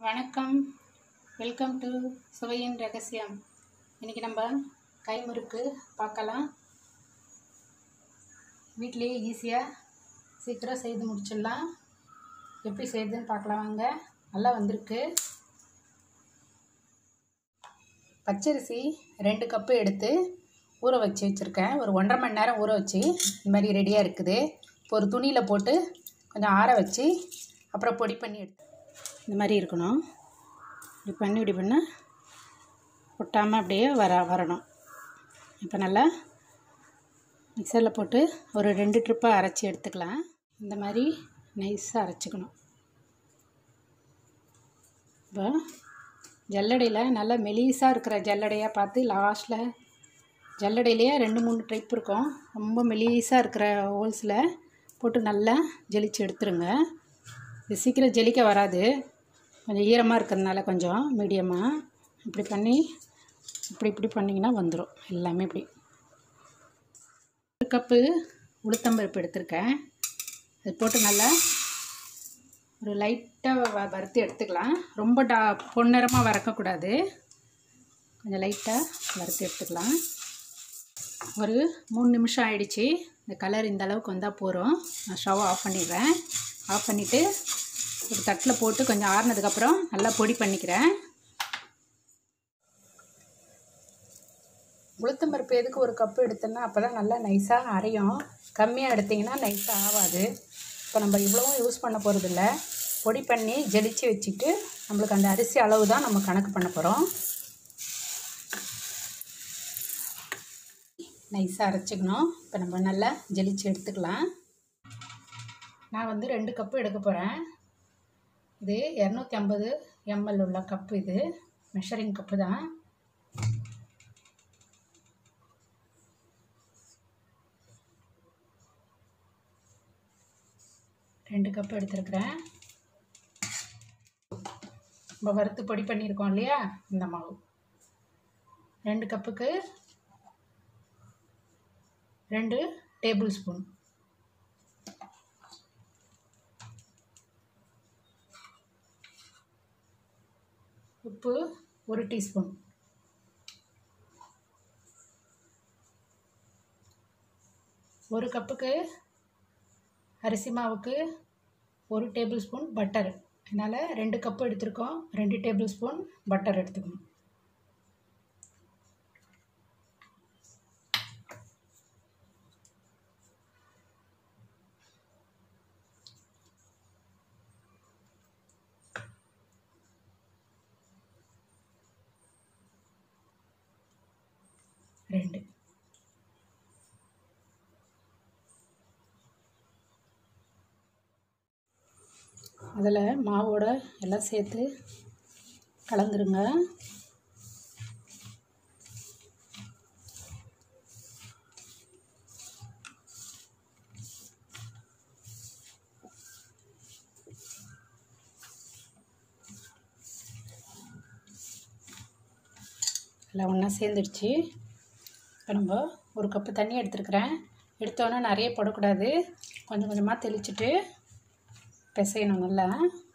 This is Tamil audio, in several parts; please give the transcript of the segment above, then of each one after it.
வணக்கம் வெல்கம் டு சுவையின் ரகசியம் இன்றைக்கி நம்ம கைமுறுக்கு பார்க்கலாம் வீட்டிலேயே ஈஸியாக சீக்கிரம் செய்து முடிச்சிடலாம் எப்படி செய்யுதுன்னு பார்க்கலாம் வாங்க நல்லா வந்திருக்கு பச்சரிசி ரெண்டு கப்பு எடுத்து ஊற வச்சு வச்சுருக்கேன் ஒரு ஒன்றரை மணி நேரம் ஊற வச்சு இந்த மாதிரி ரெடியாக இருக்குது இப்போ ஒரு துணியில் போட்டு கொஞ்சம் ஆற வச்சு அப்புறம் பொடி பண்ணி எடுத்து இந்த மாதிரி இருக்கணும் இப்படி பண்ணி இப்படி பண்ண ஒட்டாமல் அப்படியே வர வரணும் இப்போ நல்லா மிக்சரில் போட்டு ஒரு ரெண்டு ட்ரிப்பாக அரைச்சி எடுத்துக்கலாம் இந்த மாதிரி நைஸாக அரைச்சிக்கணும் இப்போ ஜல்லடையில் நல்லா மெலிசாக இருக்கிற ஜல்லடையாக பார்த்து லாஸ்ட்டில் ஜல்லடையிலேயே ரெண்டு மூணு டைப் இருக்கும் ரொம்ப மெலிசாக இருக்கிற ஹோல்ஸில் போட்டு நல்லா ஜெலிச்சு எடுத்துருங்க இது சீக்கிரம் ஜெலிக்க வராது கொஞ்சம் ஈரமாக இருக்கிறதுனால கொஞ்சம் மீடியமாக இப்படி பண்ணி இப்படி இப்படி பண்ணிங்கன்னா வந்துடும் எல்லாமே இப்படி ஒரு கப்பு உளுத்தம்பருப்பு எடுத்திருக்கேன் அது போட்டு நல்லா ஒரு லைட்டாக வ வறுத்து எடுத்துக்கலாம் ரொம்ப டா பொன்னிறமாக வறக்கக்கூடாது கொஞ்சம் லைட்டாக வறுத்து எடுத்துக்கலாம் ஒரு மூணு நிமிஷம் ஆயிடுச்சு இந்த கலர் இந்த அளவுக்கு வந்தால் போகிறோம் நான் ஸ்டவ் ஆஃப் பண்ணிடுறேன் ஆஃப் பண்ணிவிட்டு ஒரு தட்டில் போட்டு கொஞ்சம் ஆறுனதுக்கப்புறம் நல்லா பொடி பண்ணிக்கிறேன் உளுத்தம்பருப்பு எதுக்கு ஒரு கப்பு எடுத்தோன்னா அப்போ தான் நல்லா நைஸாக அரையும் கம்மியாக எடுத்திங்கன்னா நைஸாக ஆகாது இப்போ நம்ம இவ்வளவும் யூஸ் பண்ண போகிறதில்ல பொடி பண்ணி ஜெலிச்சு வச்சுட்டு நம்மளுக்கு அந்த அரிசி அளவு தான் நம்ம கணக்கு பண்ண போகிறோம் நைஸாக அரைச்சிக்கணும் இப்போ நம்ம நல்லா ஜெலிச்சு எடுத்துக்கலாம் நான் வந்து ரெண்டு கப்பு எடுக்க போகிறேன் இது இரநூத்தி ஐம்பது எம்எல் உள்ள கப்பு இது மெஷரிங் கப்பு தான் ரெண்டு கப்பு எடுத்துருக்குறேன் நம்ம வறுத்து பொடி பண்ணியிருக்கோம் இல்லையா இந்த மாவு ரெண்டு கப்புக்கு ரெண்டு டேபிள் ஸ்பூன் உப்பு ஒரு டீஸ்பூன் ஒரு கப்புக்கு அரிசி மாவுக்கு ஒரு டேபிள் ஸ்பூன் பட்டர் அதனால் ரெண்டு கப்பு எடுத்திருக்கோம் ரெண்டு டேபிள் ஸ்பூன் பட்டர் எடுத்துக்கணும் ரெண்டு அதில் மாவோட எல்லாம் சேர்த்து கலந்துருங்க எல்லாம் ஒன்றா சேர்ந்துடுச்சு இப்போ நம்ம ஒரு கப்பு தண்ணி எடுத்துருக்குறேன் எடுத்தோன்னே நிறைய போடக்கூடாது கொஞ்சம் கொஞ்சமாக தெளிச்சுட்டு பிசையணும் நல்லா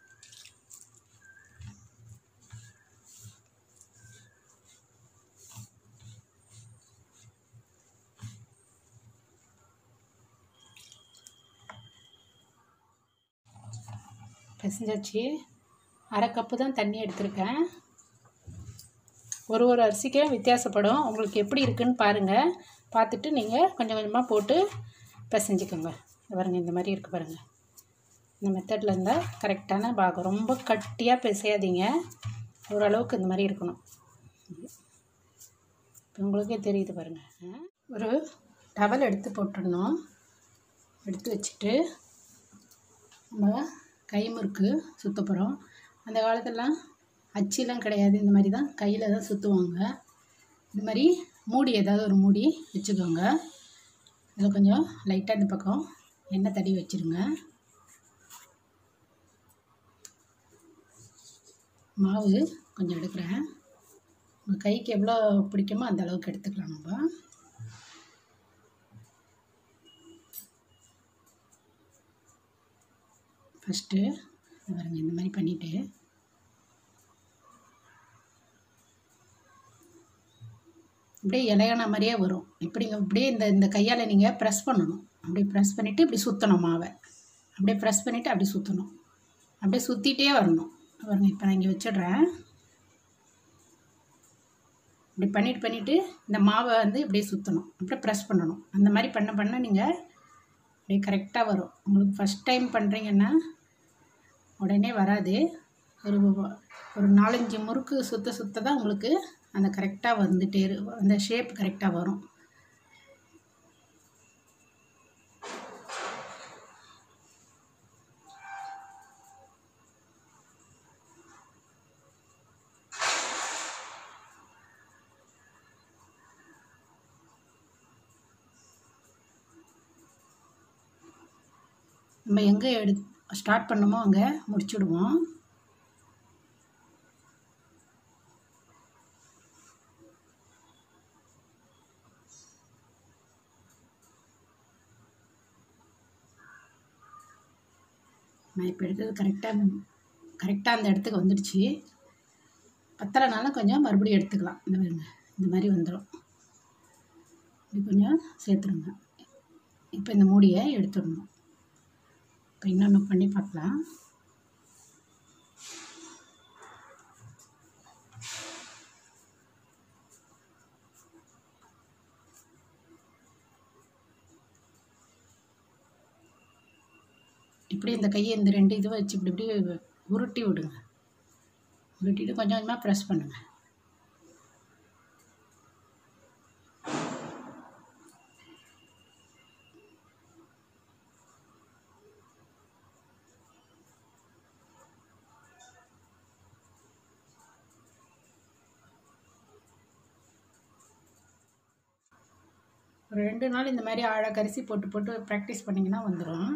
பிசைஞ்சாச்சு அரை கப்பு தான் தண்ணி எடுத்திருக்கேன் ஒரு ஒரு அரிசிக்கும் வித்தியாசப்படும் உங்களுக்கு எப்படி இருக்குன்னு பாருங்கள் பார்த்துட்டு நீங்கள் கொஞ்சம் கொஞ்சமாக போட்டு பிசைஞ்சிக்கோங்க பாருங்கள் இந்த மாதிரி இருக்குது பாருங்கள் இந்த மெத்தடில் இருந்தால் கரெக்டான பாகம் ரொம்ப கட்டியாக பிசையாதீங்க ஓரளவுக்கு இந்த மாதிரி இருக்கணும் இப்போ உங்களுக்கே தெரியுது பாருங்கள் ஒரு டவல் எடுத்து போட்டுடணும் எடுத்து வச்சுட்டு நம்ம கைமுறுக்கு சுத்த போகிறோம் அந்த காலத்துலலாம் அச்சிலாம் கிடையாது இந்த மாதிரி தான் கையில் தான் சுற்றுவாங்க இது மாதிரி மூடி ஏதாவது ஒரு மூடி வச்சுக்கோங்க இதில் கொஞ்சம் லைட்டாக இந்த பக்கம் எண்ணெய் தடி வச்சுருங்க மாவு கொஞ்சம் எடுக்கிறேன் உங்கள் கைக்கு எவ்வளோ பிடிக்குமோ அந்த அளவுக்கு எடுத்துக்கலாம் நம்ம ஃபஸ்ட்டு பாருங்கள் இந்த மாதிரி பண்ணிவிட்டு அப்படியே இலையான மாதிரியே வரும் இப்படிங்க இப்படியே இந்த இந்த கையால் நீங்கள் ப்ரெஸ் பண்ணணும் அப்படியே ப்ரெஸ் பண்ணிவிட்டு இப்படி சுற்றணும் மாவை அப்படியே ப்ரெஸ் பண்ணிவிட்டு அப்படி சுற்றணும் அப்படியே சுற்றிட்டே வரணும் பாருங்க இப்போ நான் இங்கே வச்சிடுறேன் இப்படி பண்ணிட்டு பண்ணிவிட்டு இந்த மாவை வந்து இப்படியே சுற்றணும் அப்படியே ப்ரெஸ் பண்ணணும் அந்த மாதிரி பண்ண பண்ண நீங்கள் அப்படியே கரெக்டாக வரும் உங்களுக்கு ஃபஸ்ட் டைம் பண்ணுறீங்கன்னா உடனே வராது ஒரு ஒரு நாலஞ்சு முறுக்கு சுற்ற சுற்ற தான் உங்களுக்கு அந்த கரெக்டாக வந்துட்டே இரு அந்த ஷேப் கரெக்டாக வரும் நம்ம எங்கே எடு ஸ்டார்ட் பண்ணமோ அங்கே முடிச்சுடுவோம் நான் இப்போ எடுத்தது கரெக்டாக கரெக்டாக அந்த இடத்துக்கு வந்துடுச்சு பத்தலைனாலும் கொஞ்சம் மறுபடியும் எடுத்துக்கலாம் இந்த பாருங்க இந்த மாதிரி வந்துடும் இப்படி கொஞ்சம் சேர்த்துருங்க இப்போ இந்த மூடியை எடுத்துடணும் இப்போ இன்னொன்று பண்ணி பார்க்கலாம் இப்படி இந்த கையை இந்த ரெண்டு இதுவை வச்சு இப்படி இப்படி உருட்டி விடுங்க உருட்டிட்டு கொஞ்சம் கொஞ்சமாக ப்ரெஸ் பண்ணுங்கள் ஒரு ரெண்டு நாள் இந்த மாதிரி ஆழக்கரிசி போட்டு போட்டு ப்ராக்டிஸ் பண்ணிங்கன்னா வந்துடும்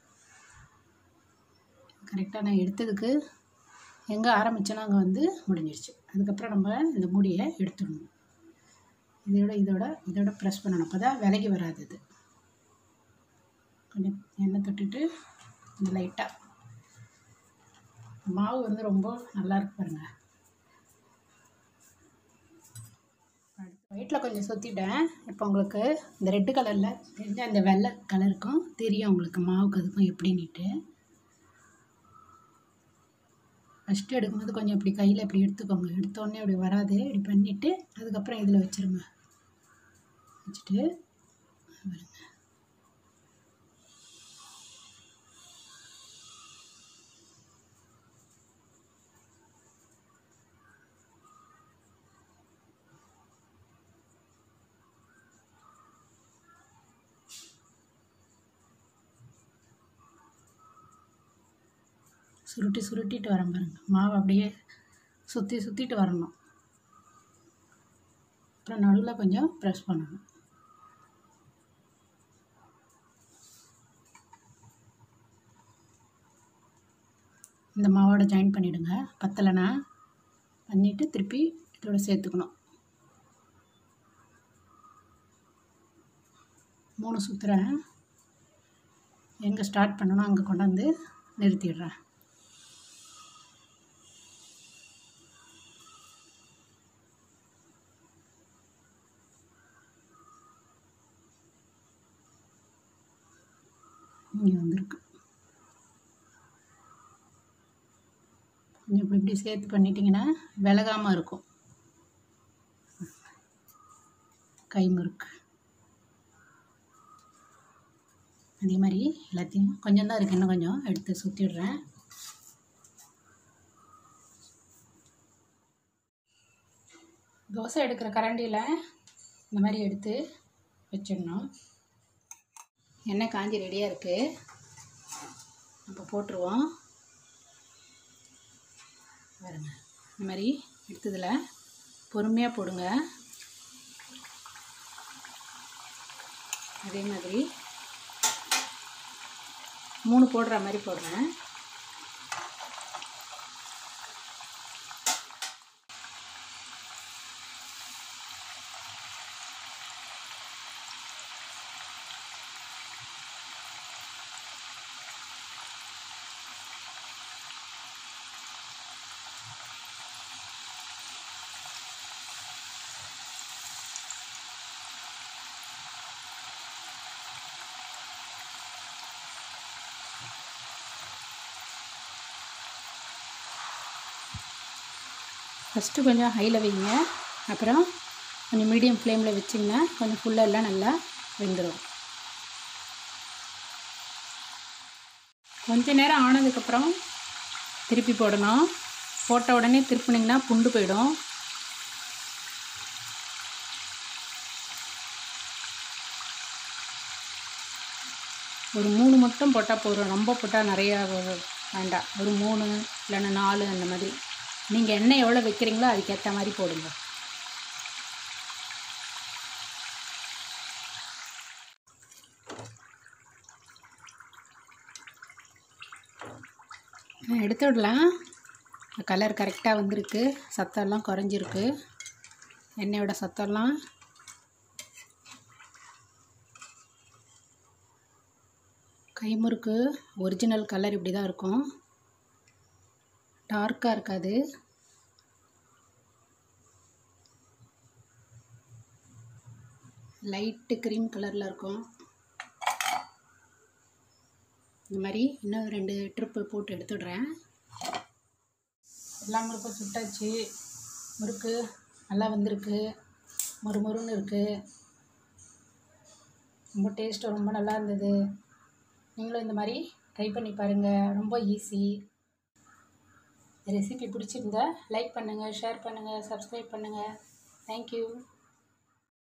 கரெக்டாக நான் எடுத்ததுக்கு எங்கே ஆரம்பித்தேனோ அங்கே வந்து முடிஞ்சிருச்சு அதுக்கப்புறம் நம்ம இந்த மூடியை எடுத்துடணும் இதோட இதோட இதோட ப்ரெஸ் பண்ணணும் அப்போ தான் விலகி வராது இது கொஞ்சம் எண்ணெய் தொட்டுட்டு இந்த லைட்டாக மாவு வந்து ரொம்ப நல்லா இருக்கு பாருங்க வயிற்றில் கொஞ்சம் சுற்றிட்டேன் இப்போ உங்களுக்கு இந்த ரெட்டு கலரில் தெரிஞ்ச அந்த வெள்ளை கலருக்கும் தெரியும் உங்களுக்கு மாவுக்கு அதுக்கும் எப்படின்னுட்டு ஃபஸ்ட்டு எடுக்கும்போது கொஞ்சம் இப்படி கையில் இப்படி எடுத்துக்கோங்க எடுத்தோடனே அப்படி வராது இப்படி பண்ணிவிட்டு அதுக்கப்புறம் இதில் வச்சுருங்க வச்சுட்டு பாருங்க சுருட்டி சுருட்டிட்டு வரேன் பாருங்க மாவு அப்படியே சுற்றி சுற்றிட்டு வரணும் அப்புறம் நடுவில் கொஞ்சம் ப்ரெஸ் பண்ணணும் இந்த மாவோட ஜாயின் பண்ணிவிடுங்க பத்தலைனா பண்ணிவிட்டு திருப்பி இதோட சேர்த்துக்கணும் மூணு சுற்றுறேன் எங்கே ஸ்டார்ட் பண்ணணும் அங்கே கொண்டாந்து நிறுத்திடுறேன் இங்கே வந்திருக்கு கொஞ்சம் இப்படி இப்படி சேர்த்து பண்ணிட்டீங்கன்னா விலகாமல் இருக்கும் கை முறுக்கு அதே மாதிரி எல்லாத்தையும் கொஞ்சம் தான் இருக்குது இன்னும் கொஞ்சம் எடுத்து சுற்றிடுறேன் தோசை எடுக்கிற கரண்டியில் இந்த மாதிரி எடுத்து வச்சிடணும் எண்ணெய் காஞ்சி ரெடியாக இருக்குது அப்போ போட்டுருவோம் பாருங்க இந்த மாதிரி எடுத்ததில் பொறுமையாக போடுங்க அதே மாதிரி மூணு போடுற மாதிரி போடுறேன் ஃபஸ்ட்டு கொஞ்சம் ஹையில் வைங்க அப்புறம் கொஞ்சம் மீடியம் ஃப்ளேமில் வச்சிங்கன்னா கொஞ்சம் ஃபுல்லாக எல்லாம் நல்லா வெந்துடும் கொஞ்ச நேரம் ஆனதுக்கப்புறம் திருப்பி போடணும் போட்ட உடனே திருப்பினிங்கன்னா புண்டு போயிடும் ஒரு மூணு மட்டும் போட்டால் போதும் ரொம்ப போட்டால் நிறையா வ- வேண்டாம் ஒரு மூணு இல்லைன்னா நாலு அந்த மாதிரி நீங்கள் எண்ணெய் எவ்வளோ வைக்கிறீங்களோ அதுக்கேற்ற மாதிரி போடுங்க நான் எடுத்து விடலாம் கலர் கரெக்டாக வந்திருக்கு சத்தம்லாம் குறைஞ்சிருக்கு எண்ணெயோட சத்தம்லாம் கைமுறுக்கு ஒரிஜினல் கலர் இப்படி தான் இருக்கும் டார்க்காக இருக்காது லைட்டு க்ரீம் கலரில் இருக்கும் இந்த மாதிரி இன்னும் ரெண்டு ட்ரிப்பு போட்டு எடுத்துடுறேன் எல்லா முறுக்கும் சுட்டாச்சு முறுக்கு நல்லா வந்திருக்கு மொறுமொறுன்னு இருக்குது ரொம்ப டேஸ்ட்டு ரொம்ப நல்லா இருந்தது நீங்களும் இந்த மாதிரி ட்ரை பண்ணி பாருங்கள் ரொம்ப ஈஸி ரெசிபி பிடிச்சிருந்தா லைக் பண்ணுங்கள் ஷேர் பண்ணுங்கள் சப்ஸ்கிரைப் பண்ணுங்கள் தேங்க்யூ